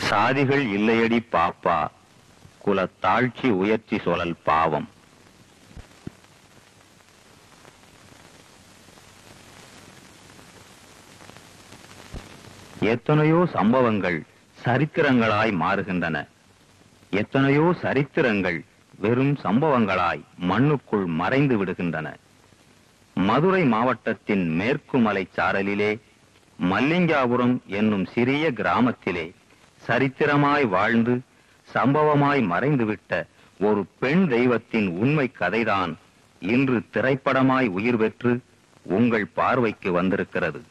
சாதிகள் இல்லையடி பாப்பா குல தாழ்ச்சி உயர்ச்சி சொலல் பாவம் எத்தனையோ சம்பவங்கள் சரித்திரங்களாய் மாறுகின்றன எத்தனையோ சரித்திரங்கள் வெறும் சம்பவங்களாய் மண்ணுக்குள் மறைந்து விடுகின்றன மதுரை மாவட்டத்தின் மேற்கு மலை சாரலிலே மல்லிங்காபுரம் என்னும் சிறிய கிராமத்திலே சரித்திரமாய் வாழ்ந்து சம்பவமாய் மறைந்துவிட்ட ஒரு பெண் தெய்வத்தின் உண்மை கதைதான் இன்று திரைப்படமாய் உயிர் பெற்று உங்கள் பார்வைக்கு வந்திருக்கிறது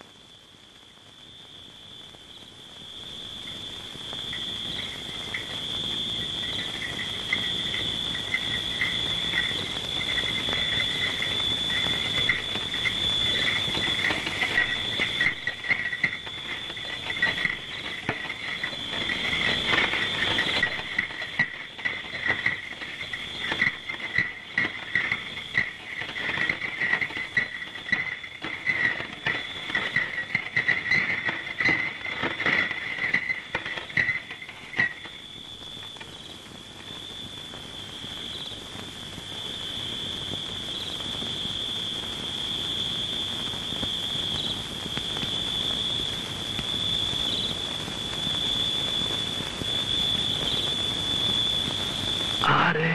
ஆறு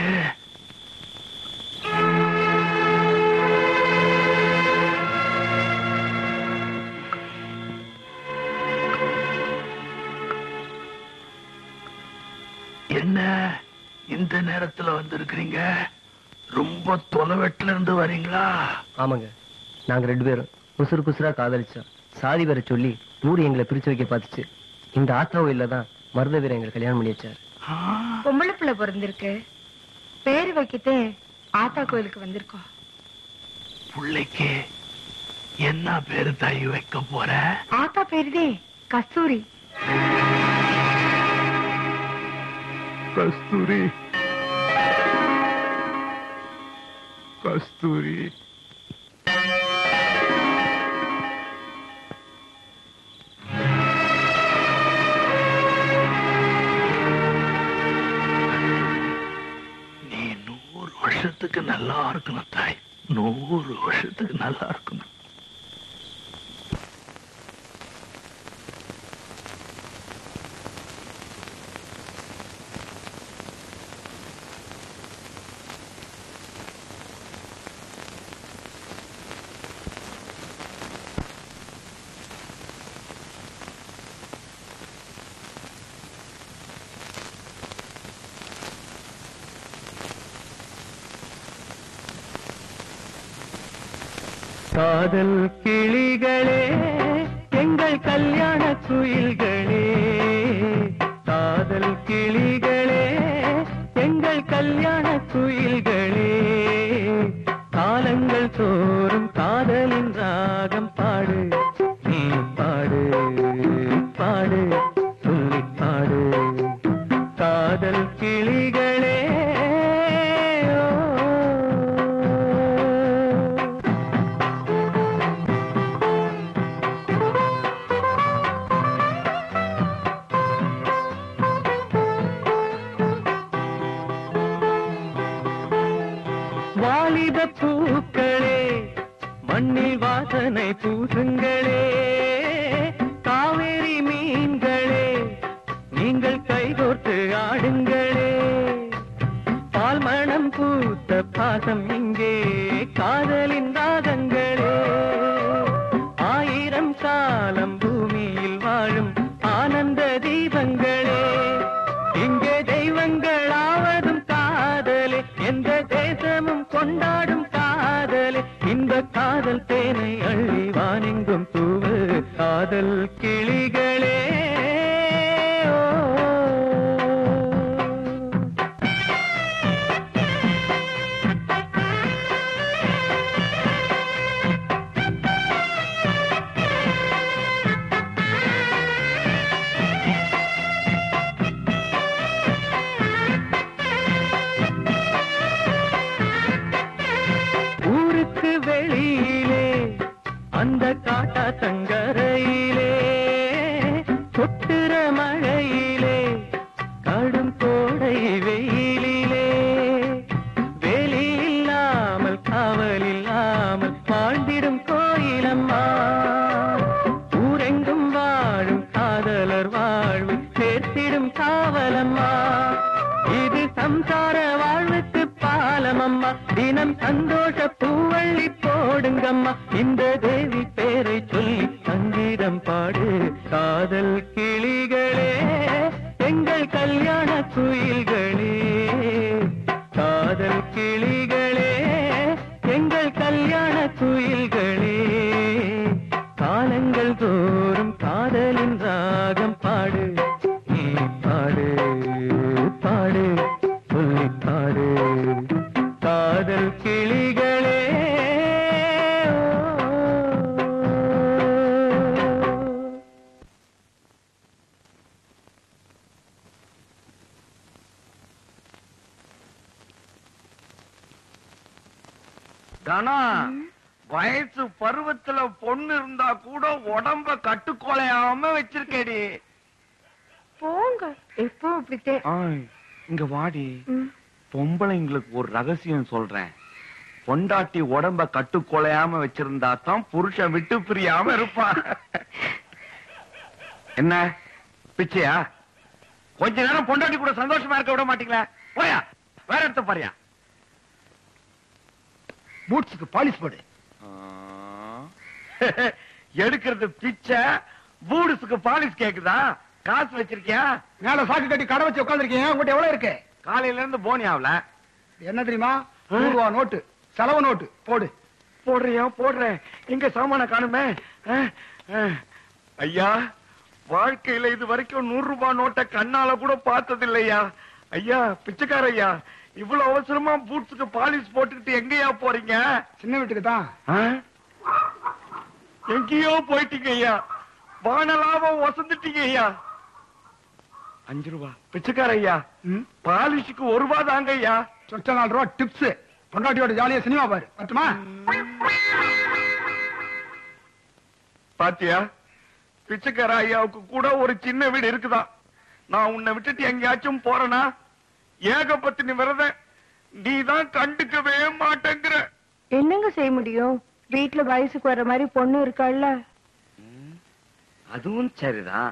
என்ன இந்த நேரத்துல வந்திருக்கிறீங்க ரொம்ப தொலைவெட்டுல இருந்து வரீங்களா ஆமாங்க நாங்க ரெண்டு பேரும் குசுறு குசுரா காதலிச்சோம் சாதி வேற சொல்லி ஊர் எங்களை பிரிச்சு வைக்க பார்த்துச்சு இந்த ஆத்தா கோயில்ல தான் மருத வீரர் எங்களை கல்யாணம் பண்ணி வச்சார் ஆ, பொம்பளை பிள்ளை பிறந்திருக்கு பேரு வைக்கத்தே ஆத்தா கோயிலுக்கு வந்திருக்கோம் புள்ளைக்கு என்ன பேரு தாய் வைக்க போற ஆத்தா பேருதே கஸ்தூரி கஸ்தூரி கஸ்தூரி நீ நூறு வருஷத்துக்கு நல்லா இருக்கணும் தாய் நூறு வருஷத்துக்கு நல்லா இருக்கணும் காதல் கிளிகளே எங்கள் கல்யாண குயில்களே காதல் கிளிகளே எங்கள் கல்யாண குயில்களே காலங்கள் தோறும் காதலின் ராகம் பாடு நீ பாடு பாடு சொல்லி பாடு காதல் கிளிகளே ஓ. வாலிப பூக்களே மண்ணில் வாசனை பூசுங்களே காவேரி மீன்களே நீங்கள் கைகோர்த்து ஆடுங்களே பால் மணம் பூத்த பாசம் இங்கே காதலின் ராகங்களே ஆயிரம் காலம் பூமியில் வாழும் ஆனந்த தீபங்களே இங்கே தெய்வங்களாவதும் காதலே எந்த தேசமும் கொண்டாடும் காதலே இந்த காதல் தேனை அள்ளி வானெங்கும் தூவு காதல் கிளிகளே ஓ. மனம் சந்தோஷ பூவள்ளி போடுங்கம்மா இந்த தேவி பேரை சொல்லி சங்கீதம் பாடு காதல் கிளிகளே எங்கள் கல்யாண குயில்களே காதல் கிளிகளே எங்கள் கல்யாண குயில்களே காலங்கள் தோறும் காதலின் ராகம் பாடு நீ பாடு பாடு சொல்லி பாடு காதல் கிளிகளே ஓ. தனா வயசு பருவத்துல பொண்ணு இருந்தா கூட உடம்ப கட்டுக்கொலையாம வச்சிருக்கேடி போங்க எப்போ அப்படித்தே இங்க வாடி ம். பொம்பளைங்களுக்கு ஒரு ரகசியம் சொல்றேன் பொண்டாட்டி உடம்ப கட்டுக்கொலையாம வச்சிருந்தா தான் புருஷன் விட்டு பிரியாம இருப்பான் என்ன பிச்சையா கொஞ்ச நேரம் பொண்டாட்டி கூட சந்தோஷமா இருக்க விட மாட்டீங்களா போயா வேற இடத்த பாரியா பூட்ஸுக்கு பாலிஷ் போடு எடுக்கிறது பிச்சை பூடுஸுக்கு பாலிஸ் கேக்குதா காசு வச்சிருக்கியா மேல சாக்கு கட்டி கடை வச்சு உட்காந்துருக்கீங்க உங்ககிட்ட எவ்வளவு இருக்கு காலையில இருந்து போனி ஆகல என்ன தெரியுமா நூறு ரூபா நோட்டு செலவு நோட்டு போடு போடுறியா போடுறேன் எங்க சாமான காணுமே அஹ், அஹ். ஐயா வாழ்க்கையில இது வரைக்கும் நூறு ரூபாய் நோட்டை கண்ணால கூட பார்த்தது இல்லையா ஐயா பிச்சைக்கார ஐயா இவ்வளவு அவசரமா பூட்ஸுக்கு பாலிஷ் போட்டுக்கிட்டு எங்கயா போறீங்க சின்ன வீட்டுக்கு தான் அஹ்? எங்கேயோ போயிட்டீங்க ஐயா வானலாபம் வசந்துட்டீங்க ஐயா அஞ்சு ரூபா பிச்சைக்கார ஐயா ம். பாலிஷுக்கு ஒரு ரூபா தாங்க ஐயா சொச்ச நாலு ரூபா டிப்ஸ் பொண்டாட்டியோட ஜாலியா சினிமா பாரு பட்டுமா பாத்தியா பிச்சைக்கார ஐயாவுக்கு கூட ஒரு சின்ன வீடு இருக்குதா நான் உன்னை விட்டுட்டு எங்கேயாச்சும் போறேனா ஏகபத்தினி விரத நீ தான் கண்டுக்கவே மாட்டேங்கிற என்னங்க செய்ய முடியும் வீட்டுல வயசுக்கு வர மாதிரி பொண்ணு இருக்காள்ல அதுவும் சரிதான்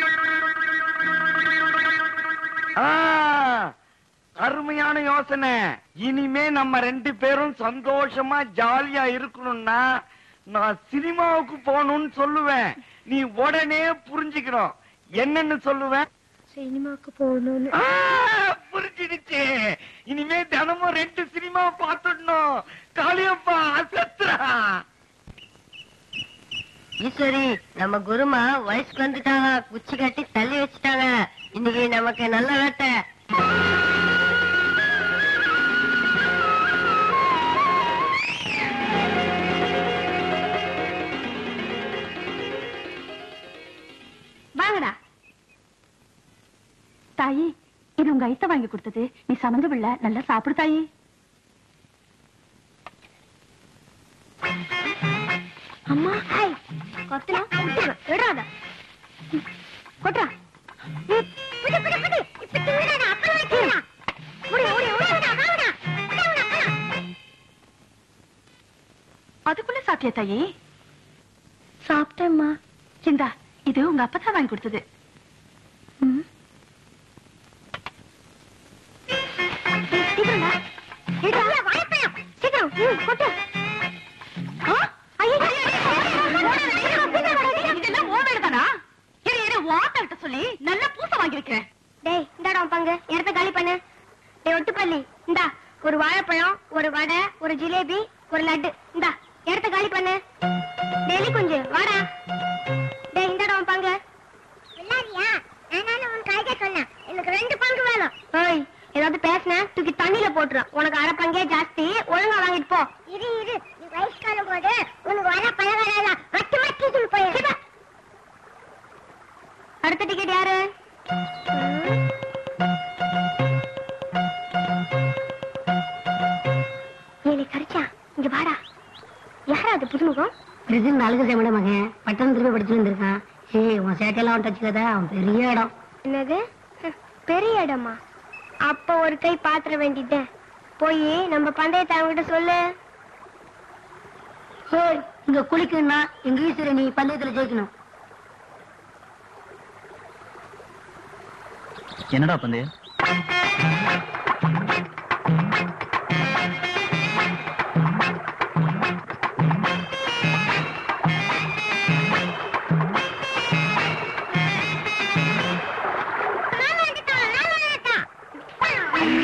அருமையான யோசனை இனிமே நம்ம ரெண்டு பேரும் சந்தோஷமா ஜாலியா இருக்கணும்னா நான் சினிமாவுக்கு போகணும்னு சொல்லுவேன் நீ உடனே புரிஞ்சுக்கணும் என்னன்னு சொல்லுவேன் சினிமாக்கு போகணும்னு ஆ, புரிஞ்சிடுச்சு இனிமே தினமும் ரெண்டு சினிமா பார்த்துடணும் காளியப்பா சத்ரா ஈஸ்வரி நம்ம குருமா வயசுக்கு வந்துட்டாங்க குச்சி கட்டி தள்ளி வச்சுட்டாங்க இன்னைக்கு நமக்கு நல்ல வேட்டை வாங்கடா தாயி இது உங்க ஐத்த வாங்கி கொடுத்தது நீ சமந்து பிள்ளை நல்லா சாப்பிடு தாயி அம்மா ஹாய் கொத்தல விடாத கொட்றா புடி புடி புடி இப்ப திங்கடா அப்புறம் வைக்கிறா முடி முடி முடி வாடா அதுக்குள்ள சாப்பிட்டியா தாயி சாப்பிட்டேம்மா இந்தா இது உங்க அப்பா வாங்கி கொடுத்தது ம். ஏய், சீக்கிரம்டா. ஏடா, சீக்கிரம், ம், கொட்டு. ஆ? ஐயோ, ஐயோ, ஐயோ, ஐயோ, சீக்கிரம், சீக்கிரம். இதெல்லாம் ஓ வேலைதானா இரு இரு வாட்டர்கிட்ட சொல்லி நல்ல பூசை வாங்கி வைக்கிறேன் டேய் இந்தாடா உன் பங்கு இடத்த காலி பண்ணு டேய் ஒட்டுப்பள்ளி இந்தா ஒரு வாழைப்பழம் ஒரு வடை ஒரு ஜிலேபி ஒரு லட்டு இந்தா இடத்த காலி பண்ணு டெய்லி குஞ்சு வாடா டேய் இந்தாடா உன் பங்கு வில்லாதியா நான் உன் கைக சொன்னேன் எனக்கு ரெண்டு பங்கு வேணும் ஏய் ஏதாவது பேசின தூக்கி தண்ணியில போட்டுரும் உனக்கு அரை பங்கே ஜாஸ்தி ஒழுங்கா வாங்கிட்டு போ இரு இரு நீ வயசுக்காரும் போது உனக்கு வர பழகாலாம் மட்டு மட்டு போயிரு அடுத்த டிக்கெட் யாரு ஏலே கரிச்சா இங்க வாடா யாரா அது புதுமுகம் பிரசிடண்ட் அழகு சேமட மகன் பட்டம் திரும்ப படிச்சு வந்திருக்கான் ஏய் உன் சேட்டையெல்லாம் அவன் டச்சுக்காத அவன் பெரிய இடம் என்னது ஹ், பெரிய இடமா அப்ப ஒரு கை பாத்திர வேண்டிட்டேன் போய் நம்ம பந்தயத்தை அவங்கிட்ட சொல்லு ஏய் இங்க குளிக்கணும்னா எங்க ஈஸ்வரி நீ பந்தயத்துல ஜெயிக்கணும் என்னடா பந்தயம்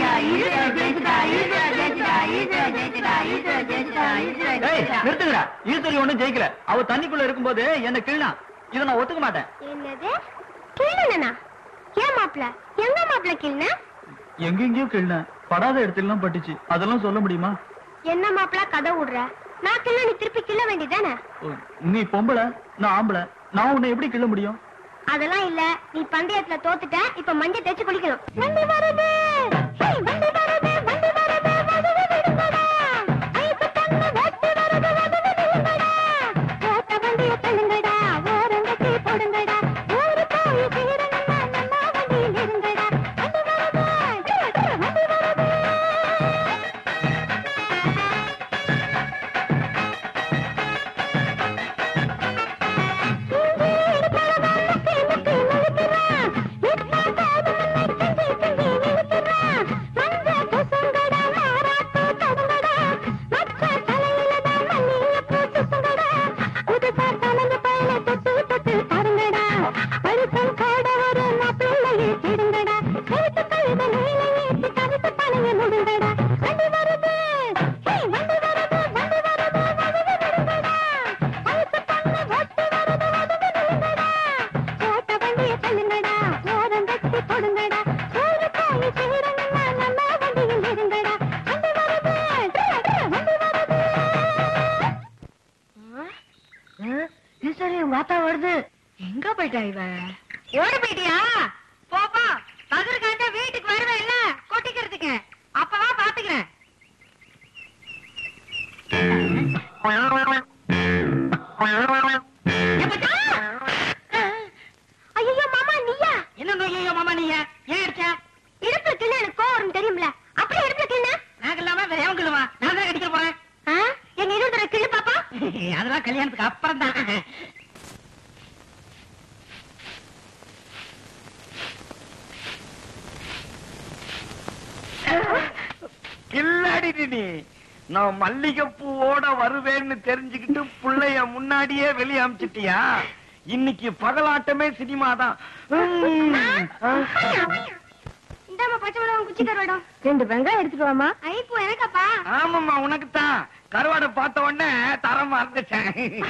ஏய், நிறுத்துங்கடா ஈஸ்வரி ஒண்ணும் ஜெயிக்கல அவ தண்ணிக்குள்ள இருக்கும்போது என்ன கிள்ளா இதை நான் ஒத்துக்க மாட்டேன் என்னது கிள்ளுனா ஏன் மாப்பிள எங்க மாப்பிள கிள்ளுன எங்கெங்கயோ கிள்ள படாத இடத்துல பட்டுச்சு அதெல்லாம் சொல்ல முடியுமா என்ன மாப்பிள கதை விடுற நான் கிள்ள நீ திருப்பி கிள்ள வேண்டியதானே நீ பொம்பளை நான் ஆம்பளை நான் உன்னை எப்படி கிள்ள முடியும் அதெல்லாம் இல்ல நீ பந்தயத்துல தோத்துட்ட இப்ப மஞ்ச தேய்ச்சு குளிக்கணும் வண்டி வருது ஹேய், வண்டி வருது வண்டி வருது வதவு விடுங்கடா. ஐப்பு தண்ணி வட்டி வருது வதவு விடுங்கடா. ஓட்ட வண்டியை தள்ளுங்கடா, ஓரங்கட்டி போடுங்கடா. ஊரு போய் சேரணும்னா நம்ம வண்டியில் இருங்கடா. வண்டி வருது, டிரு, டிரு, வண்டி வருது. வண்டி வருது ஹேய், வண்டி வருது வண்டி வருது வண்டி வருதுடா ஐப்பு தண்ணி வட்டி வருது வதவு விடுங்கடா. ஓட்ட வண்டியை தள்ளுங்கடா, ஓரம் கட்டி போடுங்கடா. ஊரு போய் சேரணும்னா நம்ம வண்டியில் இருங்கடா. வண்டி வருது, டிரு, டிரு, வண்டி வருது. ஈஸ்வரி உங்க ஆத்தா வருது எங்க போயிட்டா இவ ஓடி போயிட்டியா போப்பா பகருக்காண்ட வீட்டுக்கு வருவேன் இல்ல கொட்டிக்கிறதுக்கு அப்பவா பாத்துக்கிறேன் ஐயோ மாமா நீயா என்ன ஐயோ மாமா நீங்க ஏன் அடிச்சா இடுப்புல கிள்ள எனக்கு கோவம் தெரியும்ல அப்படியே இடுப்புல கிள்ள நான் இல்லாம வேற எவன் கிள்ளுவா நான் தான் அடிக்க போறேன் எங்க இருபது கிள்ளு பாப்பா அதெல்லாம் கல்யாணத்துக்கு அப்புறம் தான் கில்லாடிடி நீ நான் மல்லிகைப்பூவோட வருவேன்னு தெரிஞ்சுக்கிட்டு புள்ளைய முன்னாடியே வெளிய அமிச்சிட்டியா இன்னைக்கு பகலாட்டமே சினிமா தான் இந்தாமா பச்சை மிளகாய் குச்சி கருவாடம் ரெண்டு வெங்காயம் எடுத்துட்டு வாமா ஐப்போ எனக்காப்பா ஆமாம்மா உனக்கு தான் கருவாடை பார்த்த உடனே தரம் மறந்துட்டேன்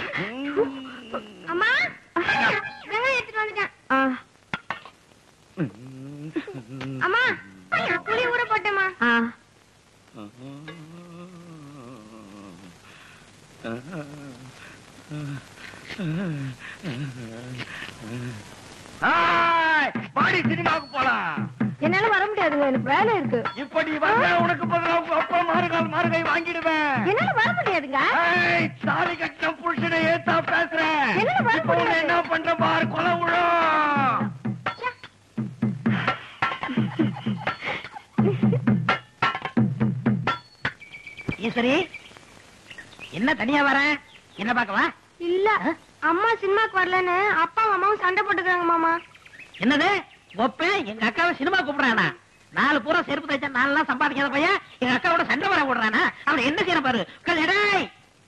அம்மா வெங்காயம் எடுத்துட்டு வந்துட்டேன் அம்மா புளி ஊற போட்டேம்மா ஆய், வாடி சினிமாவுக்கு போலாம் என்னால வர முடியாதுங்க எனக்கு வேலை இருக்கு இப்ப நீ வந்த உனக்கு பதிலா உங்க அப்பா மாறுகால் மாறுகை வாங்கிடுவேன் என்னால வர முடியாதுங்க ஏய், தாலி கட்டின புருஷனை ஏத்தா பேசுறேன் என்னால வர இப்ப உன்னை முடியாது. என்ன பண்ற பாரு கொலை விழும் ஈஸ்வரி என்ன தனியா வர என்ன பார்க்கவா இல்ல அம்மா சினிமாக்கு வரலன்னு அப்பா அம்மாவும் சண்டை போட்டுக்கிறாங்க மாமா என்னது ஒப்ப எங்க அக்காவை சினிமா கூப்பிடுறானா நாலு பூரா செருப்பு தைச்சா நாலு நாள் சம்பாதிக்காத பையன் எங்க அக்காவோட சண்டை வர விடுறானா அவனை என்ன செய்யற பாரு உட்கார்ந்து, டேய்.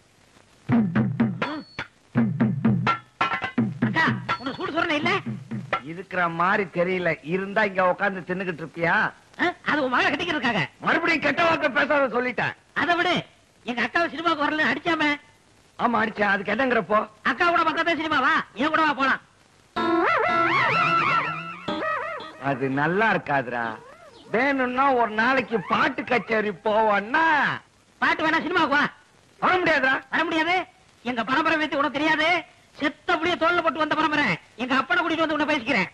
அக்கா உனக்கு சூடு சொல்றேன் இல்ல இருக்கிற மாதிரி தெரியல இருந்தா இங்க உட்கார்ந்து தின்னுகிட்டு இருப்பியா ஆ? அது உன் மகளை கட்டிக்கிறதுக்காக மறுபடியும் கெட்ட வார்த்தை பேசாத சொல்லிட்டேன் அதை விடு எங்க அக்காவை சினிமாவுக்கு வரல அடிச்சாம ஆமா அடிச்சேன் அதுக்கு என்னங்கிறப்போ அக்கா கூட பக்கத்துல சினிமாவா என் கூட வா போலாம் அது நல்லா இருக்காதுடா வேணும்னா ஒரு நாளைக்கு பாட்டு கச்சேரி போவோம்னா பாட்டு வேணா சினிமாவுக்கு வா வர முடியாதுடா வர முடியாது எங்க பரம்பரை பத்தி உனக்கு தெரியாது செத்தபடியே தோல்ல போட்டு வந்த பரம்பரை எங்க அப்பனை கூட்டிட்டு வந்து உன்னை பேசிக்கிறேன்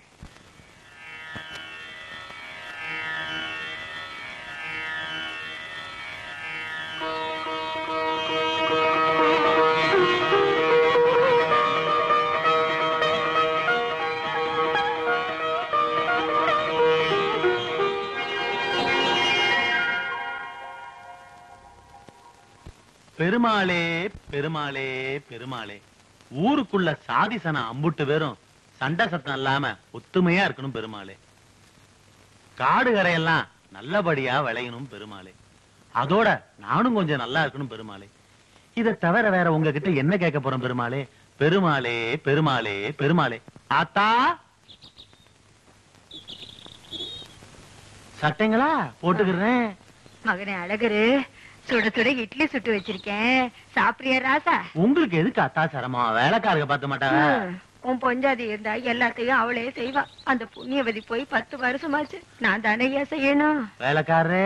பெருமாளே பெருமாளே பெருமாளே ஊருக்குள்ள சாதி சனம் அம்புட்டு பேரும் சண்டை சத்தம் இல்லாம ஒத்துமையா இருக்கணும் பெருமாளே காடு கரையெல்லாம் நல்லபடியா விளையணும் பெருமாளே அதோட நானும் கொஞ்சம் நல்லா இருக்கணும் பெருமாளே இத தவிர வேற உங்ககிட்ட என்ன கேட்க போறோம் பெருமாளே பெருமாளே பெருமாளே பெருமாளே ஆத்தா சட்டைங்களா போட்டுக்கிறேன் மகனே அழகரு சுட சுட இட்லி சுட்டு வச்சிருக்கேன் சாப்பிடுறியா ராசா உங்களுக்கு எதுக்கு அத்தா சிரமம் வேலைக்காரங்க பார்த்து மாட்டாங்க ம், உன் பொஞ்சாதி இருந்தா எல்லாத்தையும் அவளே செய்வா அந்த புண்ணியவதி போய் பத்து வருஷமாச்சு நான் தானையா செய்யணும் வேலைக்காரரே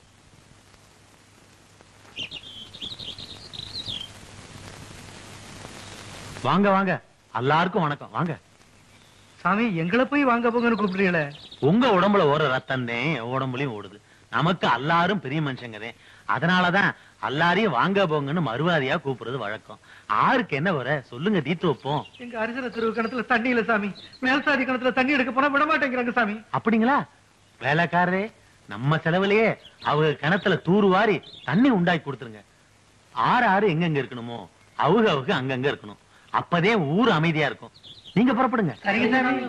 வாங்க வாங்க எல்லாருக்கும் வணக்கம் வாங்க சாமி எங்களை போய் வாங்க போங்கன்னு கூப்பிடுறீங்களே உங்க உடம்புல ஓடுற ரத்தம் தான் என் உடம்புலயும் ஓடுது நமக்கு எல்லாரும் பெரிய மனுஷங்கதே அதனாலதான் எல்லாரையும் வாங்க போங்கன்னு மறுவாதியா கூப்பிடுறது வழக்கம் ஆருக்கு என்ன வர சொல்லுங்க தீத்து வைப்போம் எங்க அரிசன தெருவு கிணத்துல தண்ணி இல்ல சாமி மேல்சாதி கிணத்துல தண்ணி எடுக்க போனா விட மாட்டேங்கிறாங்க சாமி அப்படிங்களா வேலைக்காரரே நம்ம செலவுலயே அவங்க கிணத்துல தூர்வாரி தண்ணி உண்டாக்கி கொடுத்துருங்க ஆறு ஆறு எங்கெங்க இருக்கணுமோ அவங்க அவங்க அங்கங்க இருக்கணும் அப்பதே ஊர் அமைதியா இருக்கும் நீங்க புறப்படுங்க சரிங்க சாமி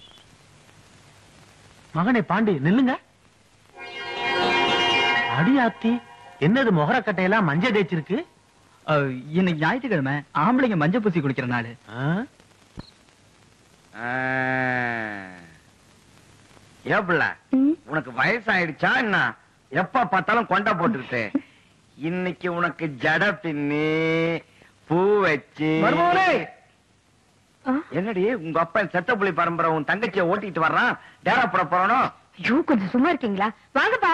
மகனே பாண்டி நில்லுங்க அடியாத்தி என்னது முகரக்கட்டையெல்லாம் மஞ்சள் தேய்ச்சிருக்கு இன்னைக்கு ஞாயிற்றுக்கிழமை ஆம்பளைங்க மஞ்சள் பூசி குளிக்கிற நாள் ஆ? ஏப்பிள்ள உனக்கு வயசாயிடுச்சா என்ன எப்ப பார்த்தாலும் கொண்டை போட்டுக்கிட்டு இன்னைக்கு உனக்கு ஜட பின்னி பூ வச்சு என்னடி உங்க அப்பா செத்த புலி பரம்பரை உன் தங்கச்சியை ஓட்டிட்டு வர்றான் டேரா போட போறானோ ஐயோ கொஞ்சம் சும்மா இருக்கீங்களா வாங்கப்பா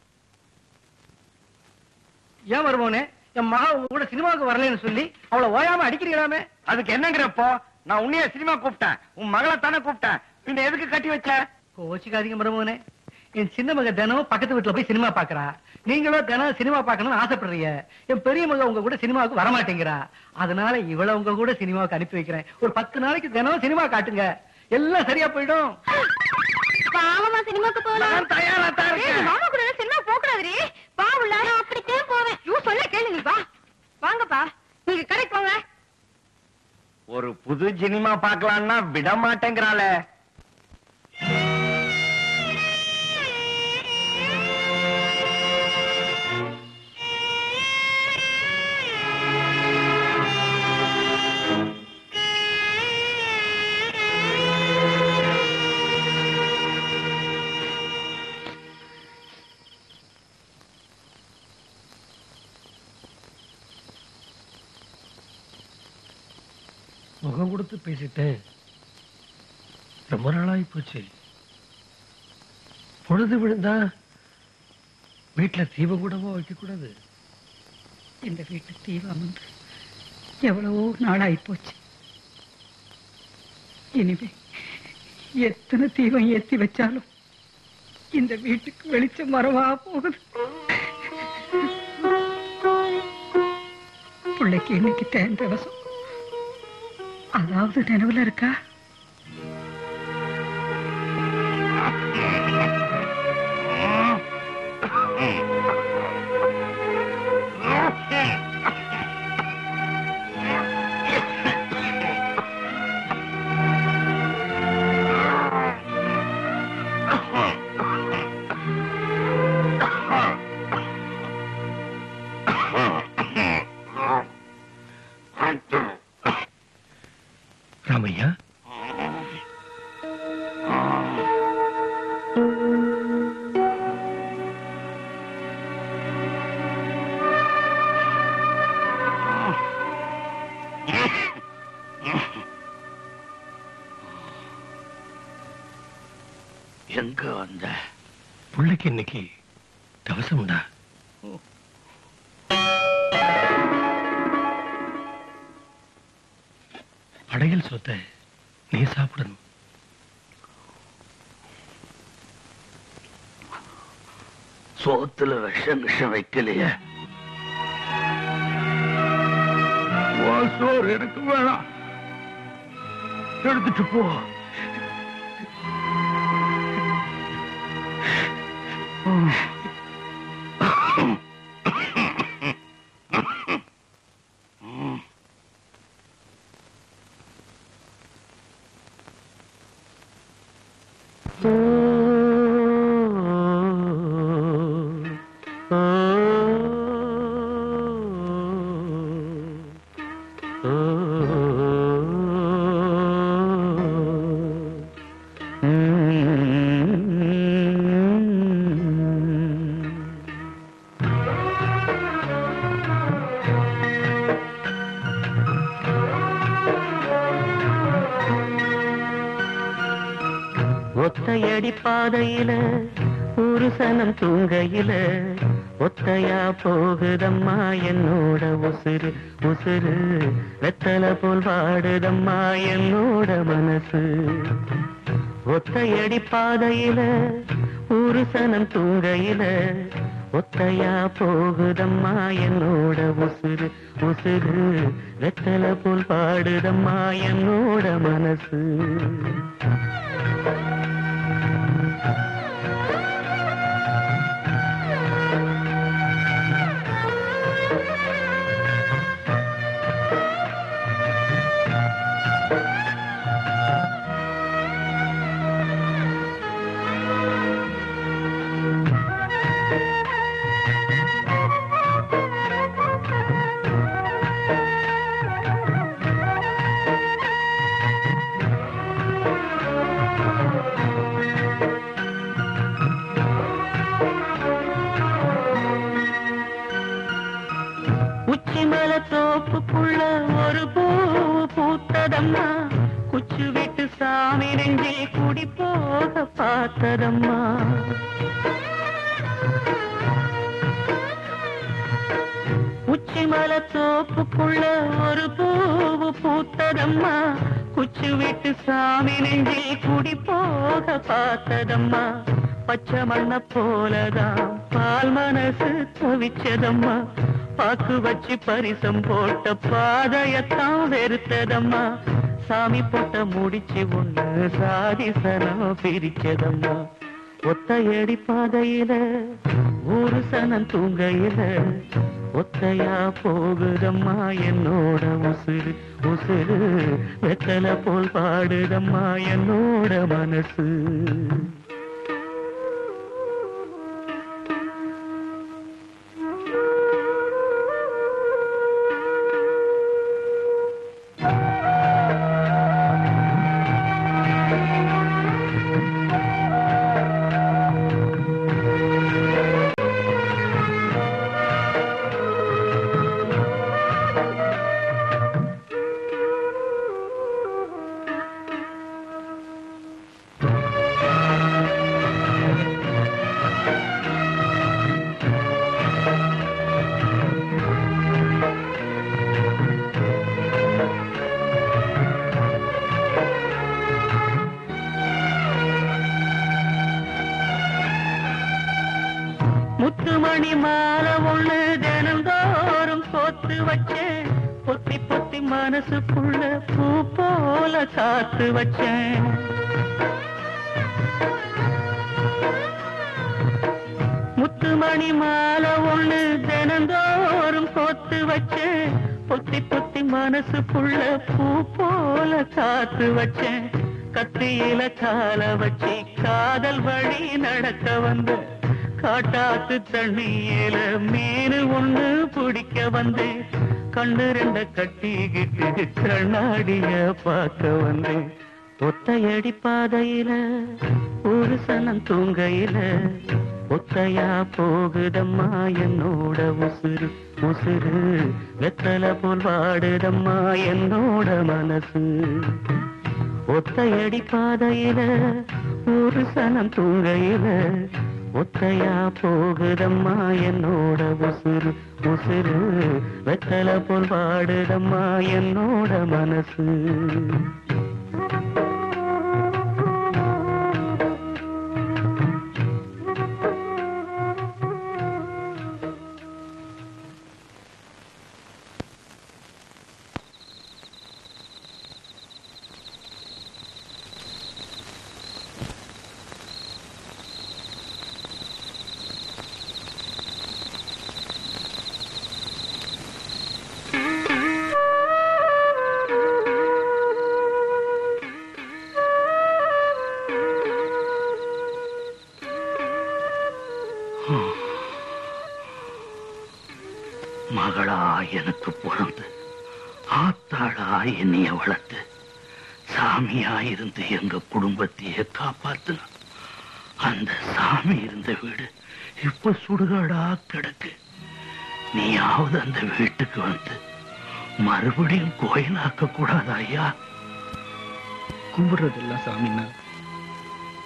ஏன் வருவோனே என் மகா உங்க கூட சினிமாவுக்கு வரலன்னு சொல்லி அவளை ஓயாம அடிக்கிறீங்களாமே அதுக்கு என்னங்கிறப்போ நான் உன்னைய சினிமா கூப்பிட்டேன் உன் மகளை தானே கூப்பிட்டேன் பின்ன எதுக்கு கட்டி வச்ச கோச்சிக்காதீங்க மருமகனே என் சின்ன மக தினம் பக்கத்து வீட்டுல போய் சினிமா பாக்குறா நீங்களும் தினம் சினிமா பார்க்கணும்னு ஆசைப்படுறீங்க என் பெரிய மக உங்க கூட சினிமாவுக்கு வர மாட்டேங்கிறா அதனால இவள உங்க கூட சினிமாவுக்கு அனுப்பி வைக்கிறேன் ஒரு பத்து நாளைக்கு தினம் சினிமா காட்டுங்க எல்லாம் சரியா போயிடும் பாவமா சினிமாக்கு போகலாம் நான் தயாரா தான் ஏய், இருக்கேன் மாமா கூட சினிமா போக கூடாதுரி பாவுல நான் அப்படித்தான் போவேன் யூ சொல்ல கேளு நீ வா வாங்கப்பா நீங்க கடைக்கு போங்க ஒரு புது சினிமா பார்க்கலாம்னா விட மாட்டேங்கிறாளே முகம் கொடுத்து பேசிட்டேன் ரொம்ப நாளாகி போச்சு பொழுது விழுந்தா வீட்டுல தீபம் கூடவா வைக்க கூடாது இந்த வீட்டு தீபம் வந்து எவ்வளவோ நாளாகி போச்சு இனிமே எத்தனை தீபம் ஏத்தி வச்சாலும் இந்த வீட்டுக்கு வெளிச்சம் வரவா போகுது பிள்ளைக்கு இன்னைக்கு தேன் திவசம் அதாவது நினைவுல இருக்கா ராமையா எங்க வந்த பிள்ளைக்கு இன்னைக்கு தவசம்டா படையல் சொத்தை நீ சாப்பிடணும் சோத்துல விஷம் விஷம் வைக்கலையே உன் சோறு எனக்கு வேணாம் எடுத்துட்டு போ Mm-hmm. ஒத்தையடி பாதையில ஒரு சனம் தூங்கையில ஒத்தையா போகுதம்மா என்னோட உசுறு உசுறு வெத்தலை போல் வாடுதம்மா என்னோட மனசு ஒத்தையடி பாதையில ஒரு சனம் தூங்கையில ஒத்தையா போகுதம்மா என்னோட உசுறு உசுறு வெத்தலை போல் பாடுதம்மா என்னோட மனசு உச்சிமல தோப்புக்குள்ள ஒரு பூ பூத்ததம்மா குச்சு விட்டு சாமி நெஞ்சில் குடி போக பார்த்ததம்மா உச்சிமல தோப்புக்குள்ள ஒரு பூவு பூத்ததம்மா குச்சு விட்டு சாமி நெஞ்சில் குடி போக பார்த்ததம்மா பச்சை மண்ண போலதான் பால் மனசு தவிச்சதம்மா பாக்கு வச்சு பரிசம் போட்ட பாதையத்தான் வெறுத்ததம்மா சாமி போட்ட முடிச்சு ஒண்ணு சாதிசனம் பிரிச்சதம்மா ஒத்தையடி பாதையில ஒரு சனம் தூங்கையில ஒத்தையா போகுதம்மா என்னோட உசுறு உசுறு வெத்தலை போல் பாடுதம்மா என்னோட மனசு முத்துமணி மாலை ஒண்ணு தினந்தோறும் போத்து வச்சேன் பொத்தி பொத்தி மனசுக்குள்ள பூ போல காத்து வச்சேன் முத்துமணி மாலை ஒண்ணு தினந்தோறும் கோத்து வச்சேன் பொத்தி பொத்தி மனசுக்குள்ள பூ போல காத்து வச்சேன் கத்தியில கால வச்சு காதல் வழி நடக்க வந்த காட்டாத்து தண்ணியில மீன் ஒண்ணு பிடிக்க வந்தேன் கண்ணு ரெண்ட கட்டிக்கிட்டு கண்ணாடிய பார்க்க வந்தேன் ஒத்தையடி பாதையில ஒரு சனம் தூங்கையில ஒத்தையா போகுதம்மா என்னோட உசுறு உசுறு வெத்தலை போல் வாடுதம்மா என்னோட மனசு ஒத்தையடி பாதையில ஒரு சனம் தூங்கையில ஒத்தையா போகுதம்மா என்னோட உசுறு உசுறு வெத்தலை போல் வாடுதம்மா என்னோட மனசு மகளா எனக்கு பிறந்து ஆத்தாளா என்னைய வளர்த்து சாமியா இருந்து எங்க குடும்பத்தையே காப்பாத்துன அந்த சாமி இருந்த வீடு இப்ப சுடுகாடா கிடக்கு நீயாவது அந்த வீட்டுக்கு வந்து மறுபடியும் கோயிலாக்க கூடாதா ஐயா கும்பிடுறதெல்லாம் சாமின்னா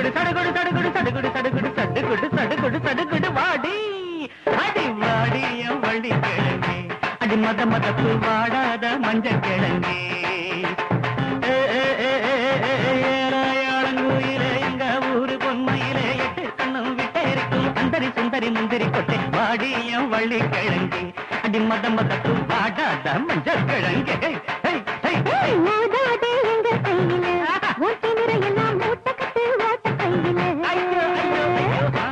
சடுகுடு சடுகுடு சடுகுடு சடுகுடு சடுகுடு சடுகுடு சடுகுடு சடுகுடு வாடி அடி வாடி என் வள்ளி கிழங்கு அடி மத மதப்பு வாடாத மஞ்சள் கிழங்கு ஏ, ஏ, ஏ, ஏ, ஏ, ஏ, ஏலாயாளங்குயிலே எங்க ஊரு பொன்மையிலே எட்டு கண்ணும் விட்டே இருக்கும் அந்தரி சுந்தரி முந்திரி கொட்டை வாடி என் வள்ளி கிழங்கு அடி மத மதப்பு வாடாத மஞ்சள் கிழங்கு ஹே, ஹே, ஹே, ஹே. மோதாதே எங்க கையில ஓட்டி நிறையெல்லாம் மூட்டை கட்டு ஓட்ட கையில ஐயோ, ஐயோ, ஐயோ. ஆ.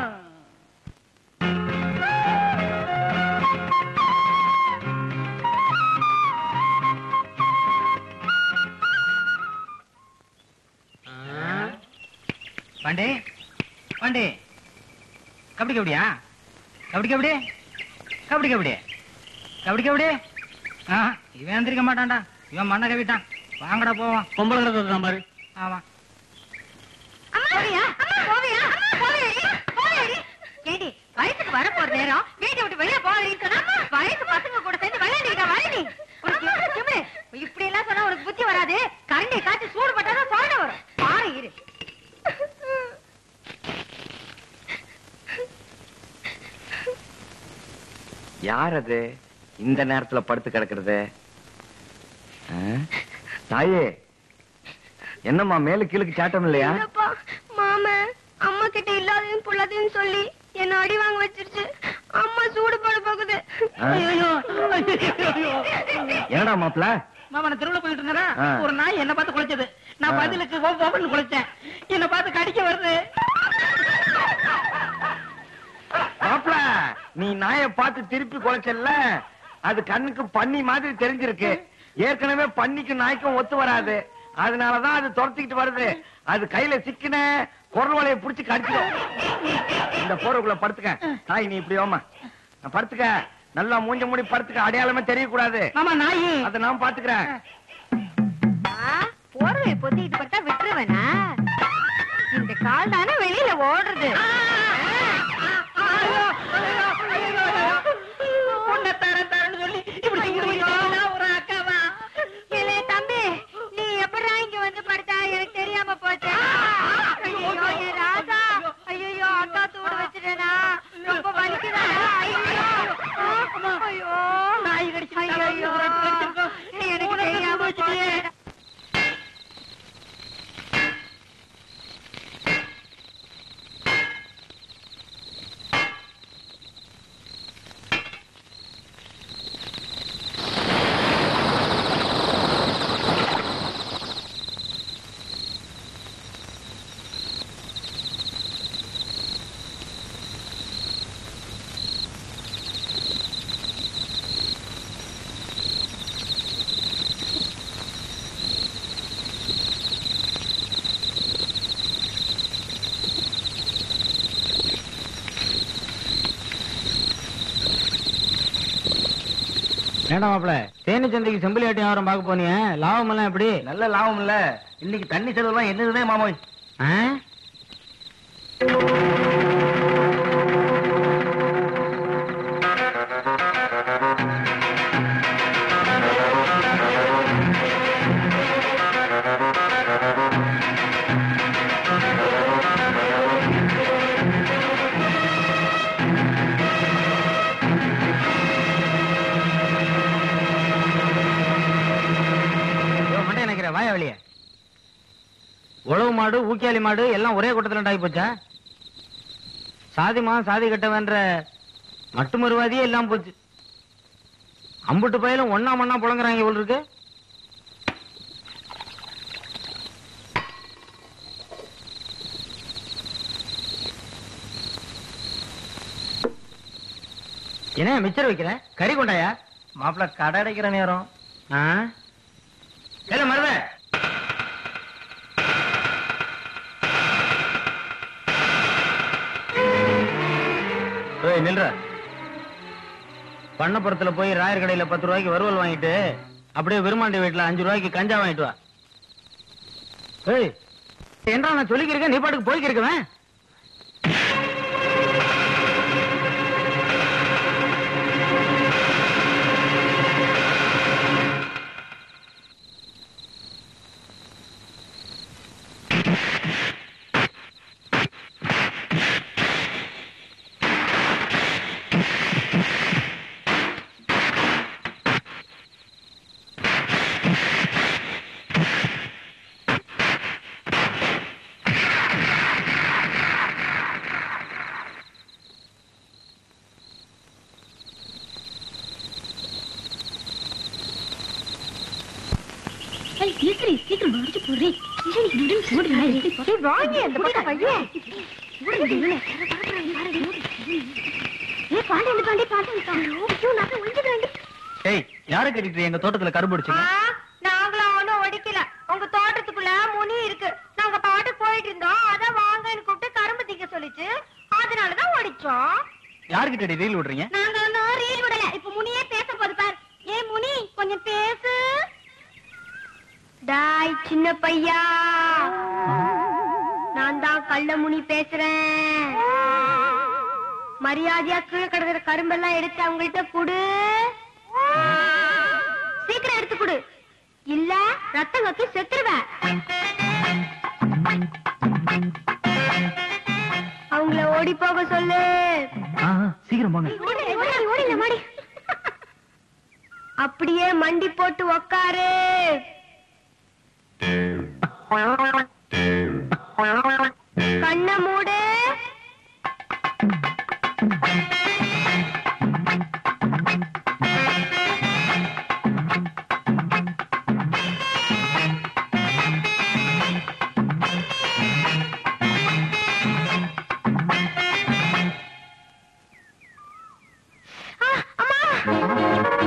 பாண்டே பாண்டே கபடி கபடியா கபடி கபடி கபடி கபடி கபடி கபடி ஆ இவன் எந்திரிக்க மாட்டான்டா இவன் மண்ணை கவிட்டான் வாங்கடா போவான் பொம்பளை கிடக்கு பாரு ஆமா போவியா போவியா போவியா போவியா ஏடி வயசுக்கு வர போற நேரம் வீட்டை விட்டு வெளியே போறீன்னு சொன்னா வயசு பசங்க கூட சேர்ந்து விளையாடிக்கிட்ட வயடி உனக்கு எவ்வளவு திமிரு? இப்படி எல்லாம் சொன்னா உனக்கு புத்தி வராது கரண்டி காய்ச்சி சூடு பட்டாதான் சோட வரும் பாரு இரு யார் அது இந்த நேரத்துல படுத்து கிடக்குறது ஆ? தாயே என்னம்மா மேல கீழுக்கு சாட்டம் இல்லையா இல்லப்பா மாம அம்மா கிட்ட இல்லாததையும் புள்ளதையும் சொல்லி என்ன அடி வாங்க வச்சிருச்சு அம்மா சூடு பட போகுது ஆ? ஐயோ ஐயோ என்னடா மாப்பிள மாமா நான் தெருவுல போயிட்டு இருந்தேனா ஆ. ஒரு நாய் என்ன பார்த்து குலைச்சது நான் ஆ. பதிலுக்கு கோபம்னு குலைச்சேன் என்ன பார்த்து கடிக்க வருது மாப்பிள நீ நாயை பார்த்து திருப்பி குலைச்சல்ல அது கண்ணுக்கு பன்னி மாதிரி தெரிஞ்சிருக்கு ஏற்கனவே பன்னிக்கு நாய்க்கும் ஒத்து வராது அதனாலதான் அது துரத்திக்கிட்டு வருது அது கையில சிக்கின குரல் வலைய புடிச்சு கடிச்சிடும் இந்த போறக்குள்ள படுத்துக்க தாய் நீ இப்படி ஓமா நான் படுத்துக்க நல்லா மூஞ்ச மூடி படுத்துக்க அடையாளமே தெரியக்கூடாது மாமா நாய் அதை நான் பாத்துக்கிறேன் போர்வை பொத்திட்டு பட்டா விட்டுருவேனா இந்த கால் தானே வெளியில ஓடுறது பொண்ணை தரேன் தரேன்னு சொல்லி இப்படி செஞ்சு வச்சுட்டீங்களா ஒரு அக்காவா இளைய தம்பி நீ எப்படா இங்க வந்து படுத்தா எனக்கு தெரியாம போச்சு ஐயோ என் ராசா ஐயோ அக்கா தூடு வச்சுட்டேனா ரொம்ப வலிக்குதா ஐயோ ஐயோ நாய் கடிச்சு ஐயோ எனக்கு தெரியாம போச்சு வேண்டாம் மாப்பிள தேனி சந்தைக்கு செம்பிலி ஆட்டி வியாபாரம் பார்க்க போனியே லாபம் எல்லாம் எப்படி நல்ல லாபம் இல்ல இன்னைக்கு தண்ணி செலவுலாம் என்னதுனே மாமோய் ஆ? யோ, மண்டைய நினைக்கிற வாயா வெளியே உழவு மாடு ஊக்கியாளி மாடு எல்லாம் ஒரே கூட்டத்துல ஆகி போச்சா சாதிமா சாதி கட்டவன்ற மட்டுமருவாதியே எல்லாம் போச்சு அம்புட்டு பயிலும் ஒன்னா மண்ணா புழங்குறாங்க இவ்வளவு இருக்கு என்ன மிச்சர் வைக்கிற கறி கொண்டாயா மாப்பிள்ள கடை அடைக்கிற நேரம் ஆ இல்ல மருத ஏய் நில்ற பண்ணப்புறத்துல போய் ராயர் கடையில பத்து ரூபாய்க்கு வறுவல் வாங்கிட்டு அப்படியே விருமாண்டி வீட்டுல அஞ்சு ரூபாய்க்கு கஞ்சா வாங்கிட்டு வா ஏய் என்றா நான் சொல்லிக்கிறேன் நீ பாட்டுக்கு போய்க்கிருக்கவேன் ஏய் ஈஸ்வரி சீக்கிரம் முடிச்சு போடுறே வாங்க அந்த பக்கம் பையன் ஏ பாண்டி இந்த பாண்டி பாண்டி ஐயோ நான் ஒளிஞ்சுக்கிறேன் ஏய் யாரை கட்டிட்டு எங்க தோட்டத்துல கரும்பு அடிச்சீங்க நாங்களும் ஒண்ணும் ஒடிக்கல உங்க தோட்டத்துக்குள்ள முனி இருக்கு நாங்க பாட்டுக்கு போயிட்டு இருந்தோம் அதான் வாங்கன்னு கூப்பிட்டு கரும்பு திங்க சொல்லிச்சு அதனாலதான் ஒடிச்சோம் யாருக்கிட்ட ரீல் விடுறீங்க நாங்க ஒன்னும் ரீல் விடல இப்ப முனியே பேச போது பார் ஏ முனி கொஞ்சம் பேசு டாய் சின்ன பையா நான் தான் கள்ள முனி பேசுறேன் மரியாதையா கீழே கிடக்குற கரும்பெல்லாம் எடுத்து அவங்கள்ட்ட குடு சீக்கிரம் எடுத்து குடு இல்ல ரத்தம் கக்கி செத்துருவேன் அவங்கள ஓடி போக சொல்லு ஆ, ஆ, சீக்கிரம் போங்க ஓடி, ஓடி, ஓடில, மாடி. அப்படியே மண்டி போட்டு உக்காரு கண்ண மூடு ஆ, அம்மா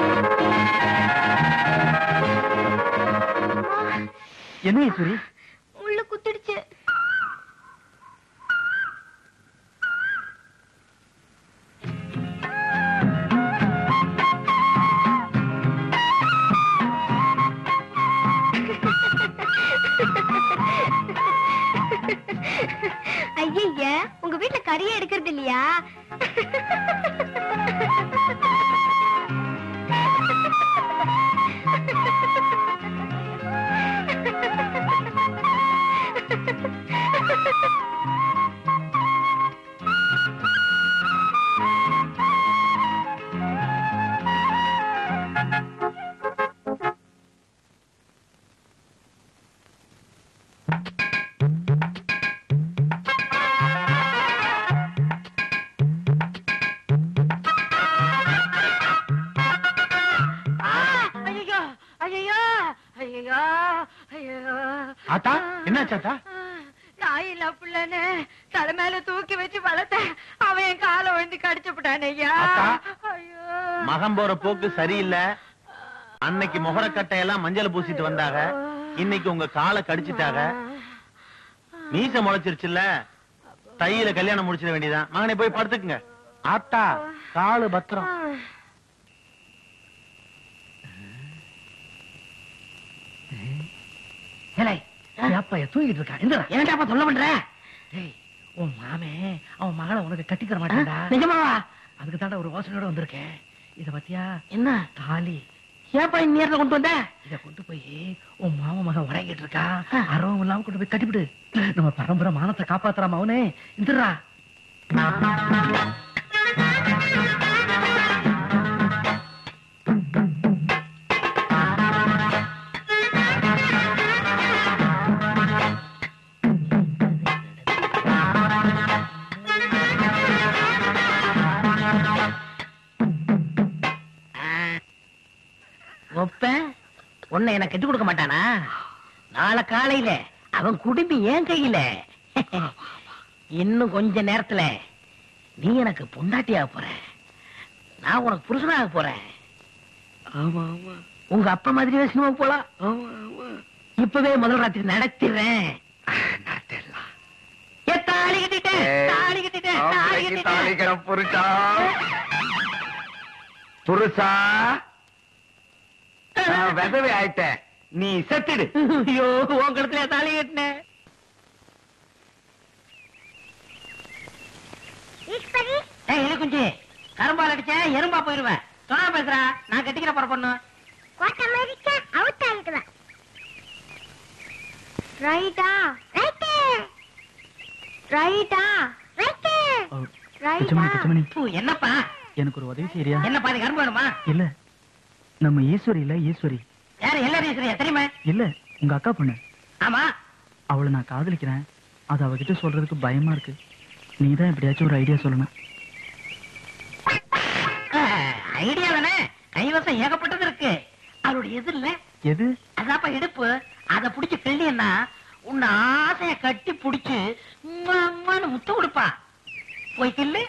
என்ன ஈஸ்வரி உள்ள குத்திடுச்சு ஐய உங்க வீட்டுல கறியே எடுக்கிறது இல்லையா ஐயோ ஐயோ ஐயோ ஐயோ ஆத்தா என்னாச்சு ஆத்தா நாயில புள்ளன்னு தலை மேல தூக்கி வச்சு வளர்த்தேன் அவன் என் காலை விழுந்து கடிச்சு விட்டான் ஐயா அக்கா. ஐயோ மகம் போற போக்கு சரியில்லை அன்னைக்கு முகரக்கட்டையெல்லாம் மஞ்சள் பூசிட்டு வந்தாங்க இன்னைக்கு உங்க காலை கடிச்சிட்டாங்க மீச முளைச்சிருச்சுல்ல தையில கல்யாணம் முடிச்சிட வேண்டியதான் மகனை போய் படுத்துக்குங்க ஆத்தா காலு பத்திரம் ஏலே அப்பா தூங்கிட்டு இருக்கா இந்த ஏன்டாப்பா சொல்ல பண்ற டேய் உன் மாமே அவன் மகளை உனக்கு கட்டித்தர மாட்டான்டா நிஜமாவா அதுக்கு தாண்டா ஒரு யோசனையோட வந்திருக்கேன் இத பத்தியா என்ன தாலி ஏப்பா இந்த நேரத்துல கொண்டு வந்த இத கொண்டு போய் உன் மாம மகன் உறங்கிட்டு இருக்கா அரவம் இல்லாம கொண்டு போய் கட்டிவிடு நம்ம பரம்பரை மானத்தை காப்பாத்துறாம அவனே இந்துரா ஒப்ப உன்னை எனக்கு கட்டி கொடுக்க மாட்டானா நாளை காலையில அவன் குடுமி ஏன் கையில இன்னும் கொஞ்ச நேரத்துல நீ எனக்கு பொண்டாட்டியாக போற நான் உனக்கு புருஷனாக போறேன் ஆமா ஆமா உங்க அப்பா மாதிரியே சினிமா போலாம் ஆமா ஆமா இப்பவே முதல் ராத்திரி நடத்திடுறேன் நடத்திடலாம் ஏ, தாலி கட்டிட்டேன் தாலி கட்டிட்டேன் தாலி கட்டிட்டேன் தாளிக்கிற புருஷா புருஷா நான் விதவை ஆயிட்டேன் நீ செத்துடு ஐயோ உன் கடத்துல தாலி கட்டினேன் ஈஸ்வரி ஏய் இல்லை குஞ்சு கரும்பால் அடிச்சேன் எறும்பா போயிருவேன் சொன்னா பேசுறா நான் கட்டிக்கிற போற பொண்ணு கோட்டை அமெரிக்க அவுட் ஆகிக்கலாம் ரைட்டா ரைட்டு ரைட்டா ரைட்டு பிச்சமணி பிச்சமணி பூ, என்னப்பா எனக்கு ஒரு உதவி செய்யறியா என்ன பாதி கரும்பு வேணுமா இல்ல நம்ம ஈஸ்வரி இல்ல ஈஸ்வரி யாரு எல்லாரும் சரியா தெரியுமா இல்ல உங்க அக்கா பொண்ணு ஆமா அவளை நான் காதலிக்கிறேன் அது அவகிட்ட சொல்றதுக்கு பயமா இருக்கு நீதான் எப்படியாச்சும் ஒரு ஐடியா சொல்லணும் ஐடியா தானே கைவசம் ஏகப்பட்டது இருக்கு அவளுடைய எது இல்ல எது அதாப்பா இடுப்பு அத புடிச்சு கிள்ளியன்னா உன்னை ஆசைய கட்டி புடிச்சு உம்மா, உம்மான்னு முத்து கொடுப்பா போய் கிள்ளு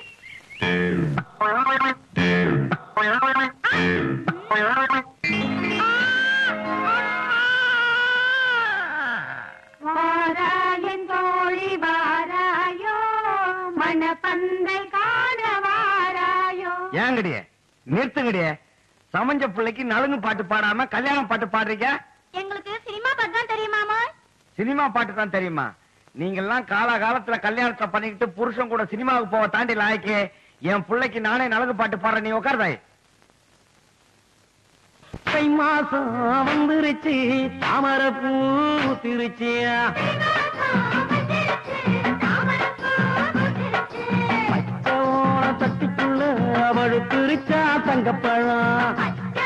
வாராயன் தோழி வாராயோ மணப்பந்தை காண வாராயோ ஏங்கடியே நிறுத்துங்கடியே சமஞ்ச பிள்ளைக்கு நலுங்கு பாட்டு பாடாம கல்யாணம் பாட்டு பாடுறீங்க எங்களுக்கு சினிமா பார்த்து தான் தெரியுமாமா சினிமா பாட்டு தான் தெரியுமா நீங்கெல்லாம் காலகாலத்துல கல்யாணத்தை பண்ணிக்கிட்டு புருஷன் கூட சினிமாவுக்கு போக தாண்டி லாய்க்கு என் பிள்ளைக்கு நானே நலங்கு பாட்டு பாடுறேன் நீ உட்கார்தாய் தை மாசம் வந்துருச்சு தாமரை பூ திருச்சியா பச்சையோட தட்டிக்குள்ள அவளு திருச்சா தங்கப்பழம்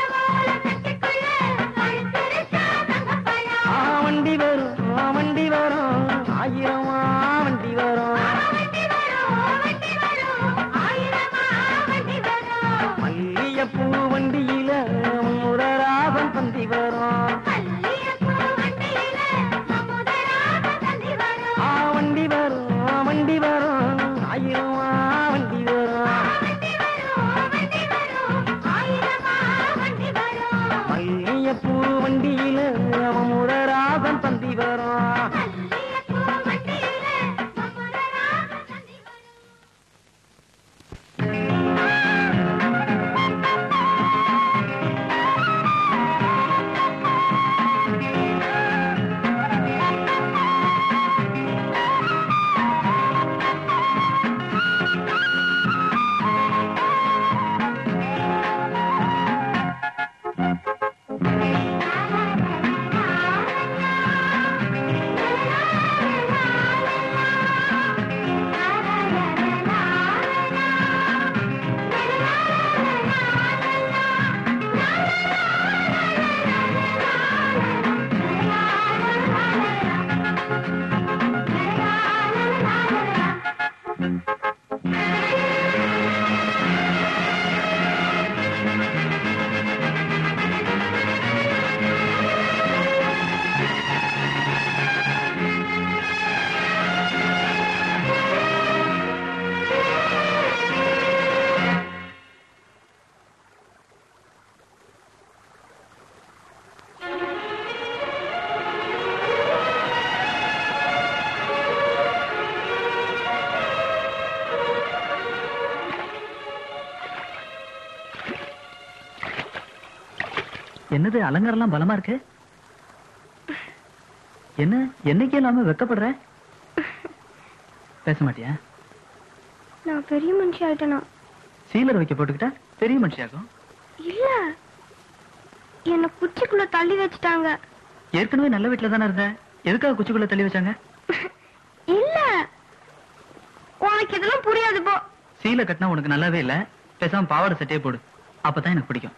ஆ, வண்டி வரும் ஆ, வண்டி வரும் ஆயிரம் ஆ, வண்டி வரும் மல்லியப்பூ வண்டியில முதராசம் பந்தி வரும் ஆ வண்டி வரும் ஆ, வண்டி வரும் ஆயிரம் ஆ, வண்டி வரும் மல்லியப்பூ வண்டியில அவன் முதராசம் பந்தி வரும் என்னது அலங்காரம்லாம் பலமா இருக்கு என்ன என்னைக்கு இல்லாம வெக்கப்படுற பேச மாட்டியா நான் பெரிய மனுஷி ஆயிட்டேனா சீலர் வைக்க போட்டுக்கிட்டா பெரிய மனுஷியாகும் இல்ல என்ன குச்சிக்குள்ள தள்ளி வச்சுட்டாங்க ஏற்கனவே நல்ல வீட்டுல தானே இருந்த எதுக்காக குச்சிக்குள்ள தள்ளி வச்சாங்க இல்ல உனக்கு இதெல்லாம் புரியாது போ சீலை கட்டினா உனக்கு நல்லாவே இல்ல பேசாம பாவாடை சட்டையே போடு அப்பதான் எனக்கு பிடிக்கும்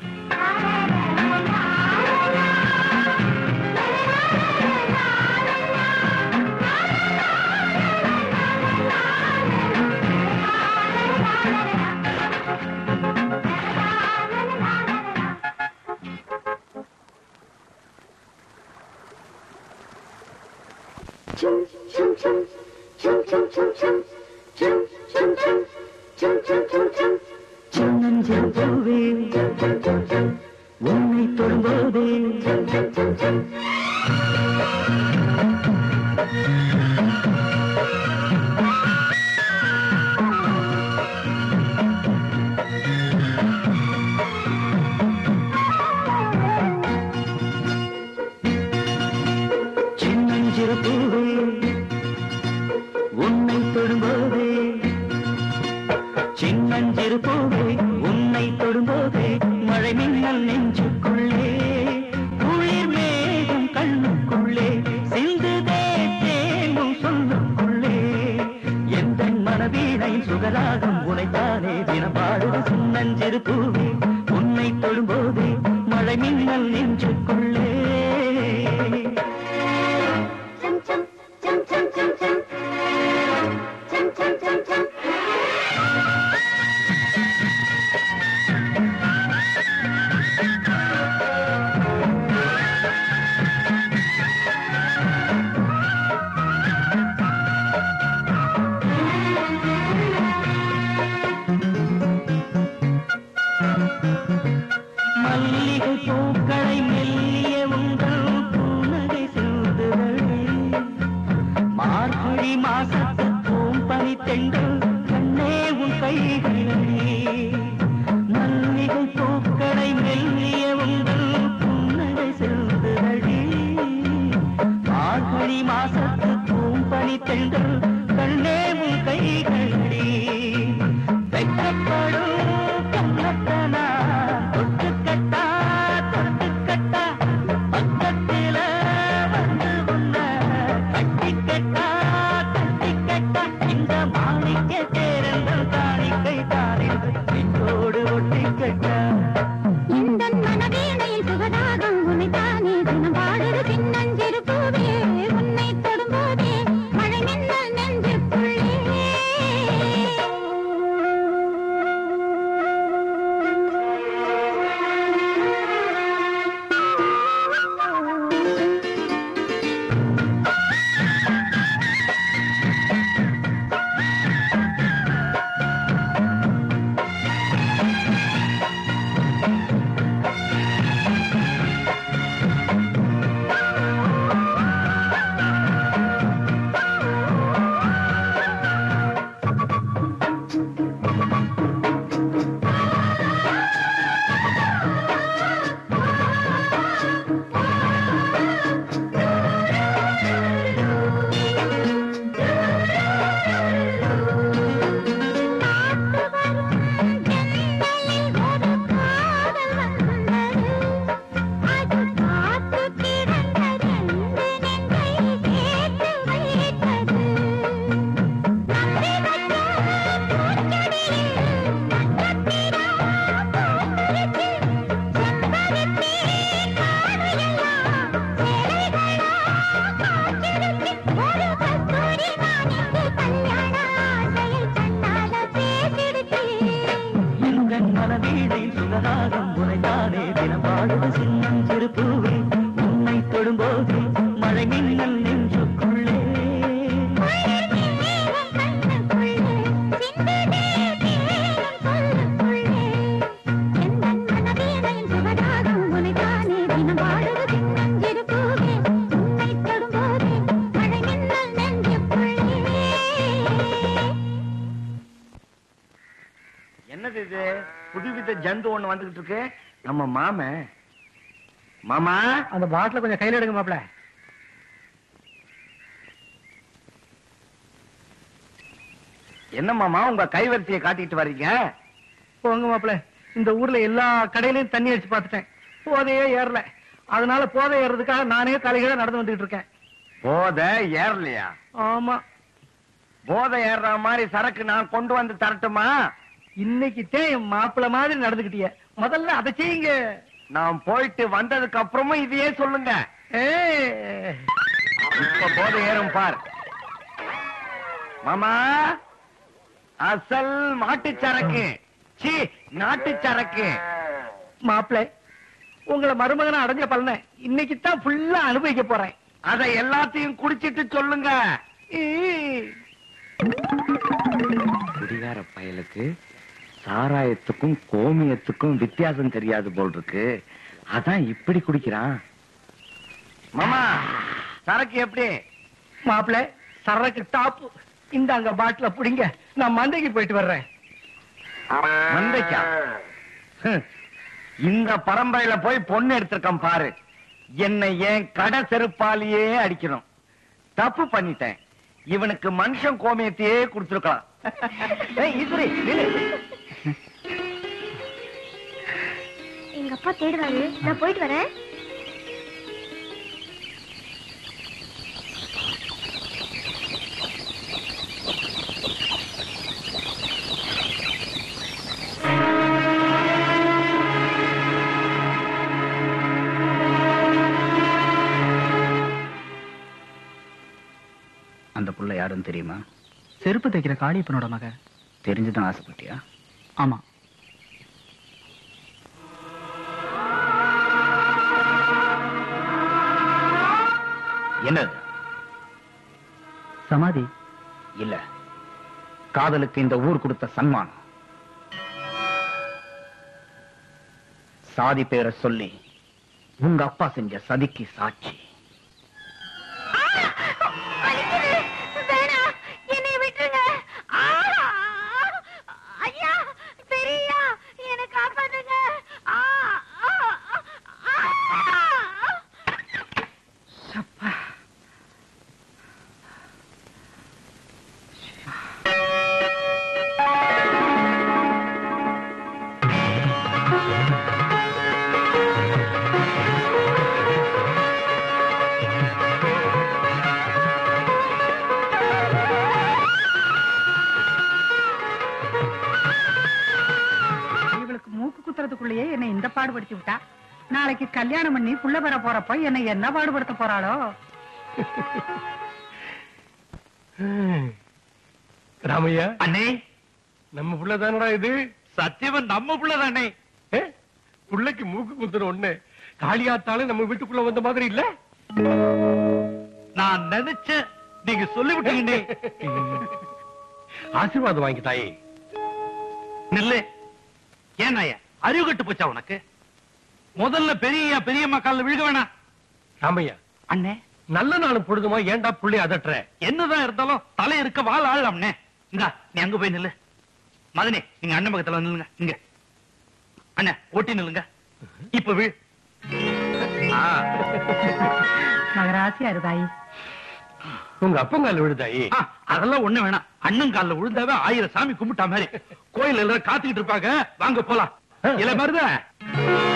சின்னஞ்சிறு பூவே உன்னை தொடும்போதே சின்னஞ்சிறு பூவே உன்னை தொடும்போதே சின்னஞ்சிறு பூவே உன்னை தொடும்போதே மழை மின்னல் நெஞ்சுக்குள்ளே குளிர் மேகம் கண்ணுக்குள்ளே சிந்துதே தேங்கும் சொல்லுக்குள்ளே எந்த மனவீணை சுகராகம் உனைத்தானே தினம் பாடுது சின்னஞ்சிறு பூவே உன்னை தொடும்போதே மழை மின்னல் நெஞ்சுக்குள்ளே சம் சம் சம் மாசத்து பூம்பனி தென்றல் கண்ணே உன் கைகளடி வெக்கப்படும் கண்ணத்தனா தொட்டு கட்டா தொட்டு கட்டா பக்கத்தில வந்து உன்ன கட்டி கட்டா கட்டி கட்டா இந்த மாணிக்க தேரங்கள் காணிக்கை தான் என்று நெஞ்சோடு ஒட்டி கட்டா இந்த மனவீணையில் சுகதாகம் உன்னைத்தானே தினம் பாடுது சின்னஞ்சிறு பூவே உன்னை தொடும்போதே மழை மின்னல் நெஞ்சுக்குள்ளே எங்கள் மனவீடை சுகராகம் உனைத்தானே தினம் பாடுது சின்னம் சிறு பூவே உன்னை தொடும்போது மழை மின்னல் நெஞ்சுக்குள்ளே என்னது இது புதுவித ஜந்து ஒண்ணு வந்துகிட்டு இருக்கு நம்ம மாம மாமா அந்த பாட்டில கொஞ்சம் கையில எடுங்க மாப்ள என்ன மாமா உங்க கைவரிசையை காட்டிட்டு வர்றீங்க போங்க மாப்ள இந்த ஊர்ல எல்லா கடையிலயும் தண்ணி அடிச்சு பார்த்துட்டேன் போதையே ஏறல அதனால போதை ஏறதுக்காக நானே தலைகீழ நடந்து வந்துட்டு இருக்கேன் போத ஏறலையா ஆமா போதை ஏறுற மாதிரி சரக்கு நான் கொண்டு வந்து தரட்டுமா இன்னைக்கு என் மாப்பிள மாதிரி நடந்துக்கிட்டிய முதல்ல அதை செய்யுங்க நான் போயிட்டு வந்ததுக்கு அப்புறமும் இதையே சொல்லுங்க ஏய். இப்ப போதை ஏறும் பார் மாமா அசல் மாட்டு சரக்கு சி நாட்டு சரக்கு மாப்பிள உங்களை மருமகனை அடைஞ்ச பலனை இன்னைக்கு தான் ஃபுல்லா அனுபவிக்க போறேன் அத எல்லாத்தையும் குடிச்சிட்டு சொல்லுங்க ஈ. குடிகார பயலுக்கு சாராயத்துக்கும் கோமியத்துக்கும் வித்தியாசம் தெரியாது போல் இருக்கு அதான் இப்படி குடிக்கிறான் மாமா சரக்கு எப்படி மாப்பிள சரக்கு டாப்பு இந்த அங்க பாட்டில புடிங்க நான் மந்தைக்கு போயிட்டு வர்றேன் மந்தைக்கா ஹம். இந்த பரம்பரையில போய் பொண்ணு எடுத்திருக்கேன் பாரு என்னை ஏன் கடை செருப்பாலேயே அடிக்கணும் தப்பு பண்ணிட்டேன் இவனுக்கு மனுஷன் கோமியத்தையே கொடுத்துருக்கலாம் ஏய், ஈஸ்வரி, நில்லு. எங்க அப்பா தேடுவாரு நான் போயிட்டு வரேன் அந்த புள்ள யாருன்னு தெரியுமா செருப்பு தைக்கிற காளியப்பனோட மக தெரிஞ்சுதான் ஆசைப்பட்டியா ஆமா என்னது சமாதி இல்ல காதலுக்கு இந்த ஊர் கொடுத்த சன்மானம் சாதி பேரை சொல்லி உங்க அப்பா செஞ்ச சதிக்கு சாட்சி வேணாம் என்னை விட்டுருங்க ஆ! ஐயா பெரியா என்னை காப்பாத்துங்க ஆ! ஆ! ஆ! பாடுபடுத்தி விட்டா நாளைக்கு கல்யாணம் பண்ணி புள்ள பெற போறப்ப என்னை என்ன பாடுபடுத்த போறாளோ ராமையா அண்ணே நம்ம புள்ள தானடா இது சத்தியவன் நம்ம புள்ளதானே ஏ? புள்ளைக்கு மூக்கு குத்துற ஒண்ணு காளியாத்தாலும் நம்ம வீட்டுக்குள்ள வந்த மாதிரி இல்ல நான் நினைச்சேன் நீங்க சொல்லிவிட்டீங்கன்னே ஆசீர்வாதம் வாங்கி தாயே நில்லு ஏன் நாய அறிவு கட்டு போச்சா உனக்கு முதல்ல பெரிய பெரியம்மா காலில் விழுக வேணாம் ராமையா அண்ணே நல்ல நாளும் பொழுதுமா ஏன்டா புள்ளை அதட்டுற என்னதான் இருந்தாலும் தலை இருக்க வாழ ஆளலாம்னே இந்தா நீ அங்க போய் நில்லு மதனே நீங்க அண்ணன் பக்கத்துல வந்து நில்லுங்க இங்க அண்ணே ஓட்டி நில்லுங்க இப்ப வீழ் ஆ, மகராசியா இருந்தாயி உங்க அப்பங்கால விழுதாயே ஆ, அதெல்லாம் ஒண்ணு வேணாம் அண்ணன் கால்ல விழுந்தாவே ஆயிரம் சாமி கும்பிட்டா மாதிரி கோயில் எல்லாரும் காத்துக்கிட்டு இருப்பாங்க வாங்க போலாம் இல்ல மருத